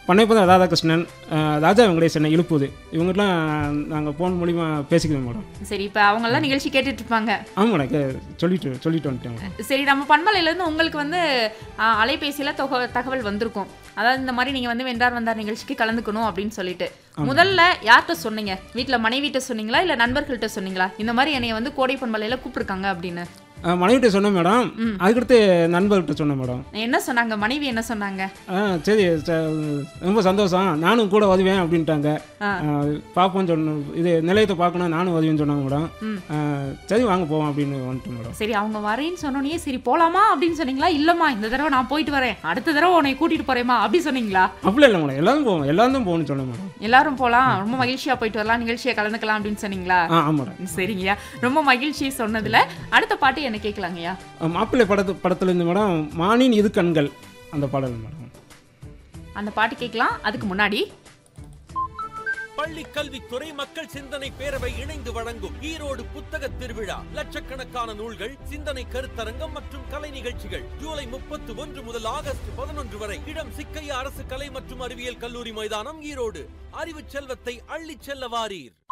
பண்ணைப்பதம் ராதாகிருஷ்ணன் அஹ், ராஜா வெங்கடேசன் இழுப்புது இவங்கெல்லாம் நாங்கள் ஃபோன் மூலிமா பேசிக்கிறோம் மேடம் சரி இப்போ அவங்கெல்லாம் நிகழ்ச்சி கேட்டுட்டு இருப்பாங்க ஆமாம் மேடம் கே- சொல்லிட்டு சொல்லிட்டு வந்துட்டேன் சரி நம்ம பண்பலையிலேருந்து உங்களுக்கு வந்து ஆ, அலைபேசியில தொக தகவல் வந்திருக்கும் அதாவது இந்த மாதிரி நீங்க வந்து வென்றார் வந்தார் நிகழ்ச்சிக்கு கலந்துக்கணும் அப்படின்னு சொல்லிட்டு முதல்ல யார்கிட்ட சொன்னீங்க வீட்ல மனைவிட்ட சொன்னீங்களா இல்ல நண்பர்கள்ட்ட சொன்னீங்களா இந்த மாதிரி என்னைய வந்து கோடை பண்பலையில கூப்பிட்டுருக்காங்க அப்படின்னு அஹ், மனைவிட்ட சொன்னேன் மேடம் அதுக்கடுத்து நண்பர்கிட்ட சொன்னேன் மேடம் என்ன சொன்னாங்க மனைவி என்ன சொன்னாங்க ஆ சரி ச- ரொம்ப சந்தோஷம் நானும் கூட வருவேன் அப்படின்ட்டாங்க ஆ. ஆ, பார்ப்போம்னு சொன்ன இது நிலையத்தை பார்க்கணும் நானும் வருவேன்னு சொன்னாங்க மேடம் ம். ஆ, சரி வாங்க போவோம் அப்படின்னு வந்துட்டேன் மேடம் சரி அவங்க வரேன்னு சொன்னோடனே சரி போலாமா அப்படின்னு சொன்னீங்களா இல்லம்மா இந்த தடவை நான் போயிட்டு வரேன் அடுத்த தடவை உன்னை கூட்டிட்டு போறேமா அப்படி சொன்னீங்களா அப்படிலாம் இல்லை மேடம் எல்லாரும் போவோம் எல்லாரும் தான் போகணும்னு சொன்னேன் மேடம் எல்லாரும் போலாம் ரொம்ப மகிழ்ச்சியா போயிட்டு வரலாம் நிகழ்ச்சியை கலந்துக்கலாம் அப்படின்னு சொன்னீங்களா ஆ ஆமாம் மேடம் சரிங்கய்யா ரொம்ப மகிழ்ச்சி சொன்னதுல அடுத்த பாட்டு என்ன கேட்கலாங்கய்யா மாப்பிள்ளை படத்து படத்துலேருந்து மேடம் மானின் இரு கண்கள் அந்த பாடல் மேடம் அந்த பாட்டு கேட்கலாம் அதுக்கு முன்னாடி பள்ளி கல்வித்துறை மக்கள் சிந்தனை பேரவை இணைந்து வழங்கும் ஈரோடு புத்தக திருவிழா லட்சக்கணக்கான நூல்கள் சிந்தனை கருத்தரங்கம் மற்றும் கலை நிகழ்ச்சிகள் ஜூலை முப்பத்தி ஒன்று முதல் ஆகஸ்ட் பதினொன்று வரை இடம் சிக்கையா அரசு கலை மற்றும் அறிவியல் கல்லூரி மைதானம் ஈரோடு அறிவு செல்வத்தை அள்ளிச் செல்ல வாரீர்